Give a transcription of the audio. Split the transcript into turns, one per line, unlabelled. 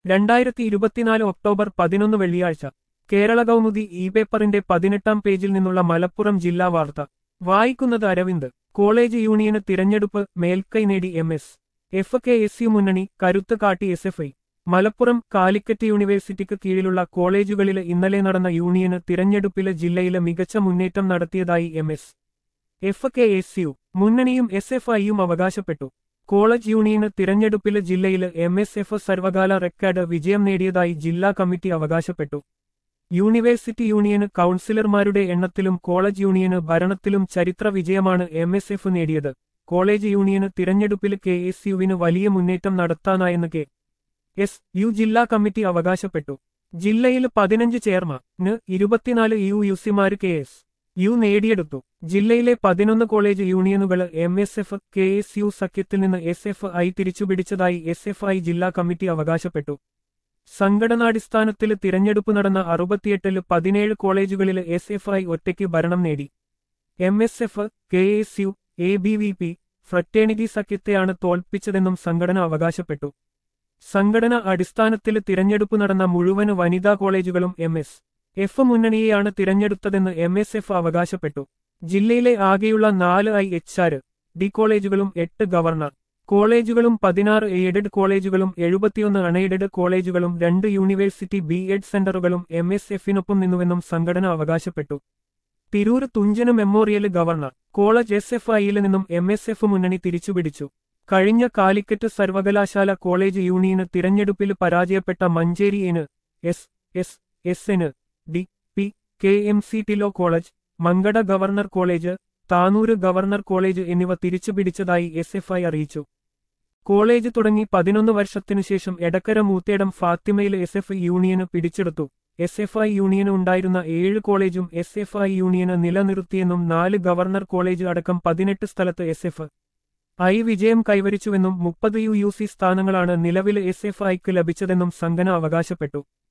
രണ്ടായിരത്തി ഇരുപത്തിനാല് ഒക്ടോബർ പതിനൊന്ന് വെള്ളിയാഴ്ച കേരള കൗമുദി ഇ പേപ്പറിന്റെ പതിനെട്ടാം പേജിൽ നിന്നുള്ള മലപ്പുറം ജില്ലാ വാർത്ത വായിക്കുന്നത് അരവിന്ദ് കോളേജ് യൂണിയന് തിരഞ്ഞെടുപ്പ് മേൽക്കൈ നേടി M S F K S U മുന്നണി കരുത്ത് കാട്ടി S F I Malappuram Calicut യൂണിവേഴ്സിറ്റിക്ക് കീഴിലുള്ള കോളേജുകളിലെ ഇന്നലെ നടന്ന യൂണിയന് തിരഞ്ഞെടുപ്പിലെ ജില്ലയിലെ മികച്ച മുന്നേറ്റം നടത്തിയതായി M S F K S U മുന്നണിയും എസ് എഫ് ഐയും അവകാശപ്പെട്ടു കോളേജ് യൂണിയന് തിരഞ്ഞെടുപ്പിലെ ജില്ലയില് എം എസ് എഫ് സർവകാല റെക്കോർഡ് വിജയം നേടിയതായി ജില്ലാ കമ്മിറ്റി അവകാശപ്പെട്ടു യൂണിവേഴ്സിറ്റി യൂണിയന് കൗൺസിലർമാരുടെ എണ്ണത്തിലും കോളേജ് യൂണിയന് ഭരണത്തിലും ചരിത്ര വിജയമാണ് എം എസ് എഫ് നേടിയത് കോളേജ് യൂണിയന് തിരഞ്ഞെടുപ്പിൽ കെ എസ് യുവിന് വലിയ മുന്നേറ്റം നടത്താനായെന്ന് കെ എസ് യു ജില്ലാ കമ്മിറ്റി അവകാശപ്പെട്ടു ജില്ലയിൽ പതിനഞ്ച് ചെയർമാന് ഇരുപത്തിനാല് യു യുസിമാര് കെ എസ് യു നേടിയെടുത്തു ജില്ലയിലെ പതിനൊന്ന് കോളേജ് യൂണിയനുകൾ M S F K S U സഖ്യത്തിൽ നിന്ന് എസ് എഫ് ഐ തിരിച്ചുപിടിച്ചതായി എസ് എഫ് ഐ ജില്ലാ കമ്മിറ്റി അവകാശപ്പെട്ടു സംഘടനാടിസ്ഥാനത്തിൽ തിരഞ്ഞെടുപ്പ് നടന്ന അറുപത്തിയെട്ടില് പതിനേഴ് കോളേജുകളിൽ എസ് എഫ് ഐ ഒറ്റയ്ക്ക് ഭരണം നേടി M S F K S U A B V P fraternity സഖ്യത്തെയാണ് തോൽപ്പിച്ചതെന്നും സംഘടന അവകാശപ്പെട്ടു സംഘടന അടിസ്ഥാനത്തിൽ തിരഞ്ഞെടുപ്പ് നടന്ന മുഴുവൻ വനിതാ കോളേജുകളും എം എസ് എഫ് മുന്നണിയെയാണ് തിരഞ്ഞെടുത്തതെന്ന് എം എസ് എഫ് അവകാശപ്പെട്ടു ജില്ലയിലെ ആകെയുള്ള നാല് ഐ എച്ച് ആർ ഡി കോളേജുകളും എട്ട് ഗവർണർ കോളേജുകളും പതിനാറ് എയ്ഡഡ് കോളേജുകളും എഴുപത്തിയൊന്ന് അൺഎയ്ഡഡ് കോളേജുകളും രണ്ട് യൂണിവേഴ്സിറ്റി ബി എഡ് സെന്ററുകളും എം എസ് എഫിനൊപ്പം നിന്നുവെന്നും സംഘടന അവകാശപ്പെട്ടു Tirur Thunchan memorial government college S F ഐയിൽ നിന്നും എം എസ് എഫ് മുന്നണി തിരിച്ചുപിടിച്ചു കഴിഞ്ഞ കാലിക്കറ്റ് സർവകലാശാല കോളേജ് യൂണിയന് തിരഞ്ഞെടുപ്പിൽ പരാജയപ്പെട്ട Manjeri N S S S N D P K M C ടിലോ college Mankada government college Tanur government college എന്നിവ തിരിച്ചുപിടിച്ചതായി എസ് എഫ് ഐ അറിയിച്ചു കോളേജ് തുടങ്ങി പതിനൊന്ന് വർഷത്തിനുശേഷം എടക്കര മൂത്തേടം ഫാത്തിമയിൽ എസ് എഫ് യൂണിയന് പിടിച്ചെടുത്തു എസ് എഫ് ഐ യൂണിയന് ഉണ്ടായിരുന്ന ഏഴ് കോളേജും എസ് എഫ് ഐ യൂണിയന് നിലനിർത്തിയെന്നും നാല് ഗവർണർ കോളേജ് അടക്കം പതിനെട്ട് സ്ഥലത്ത് എസ് എഫ് ഐ വിജയം കൈവരിച്ചുവെന്നും മുപ്പത് യു യു സി സ്ഥാനങ്ങളാണ് നിലവിൽ എസ് എഫ് ഐക്ക് ലഭിച്ചതെന്നും സംഘന അവകാശപ്പെട്ടു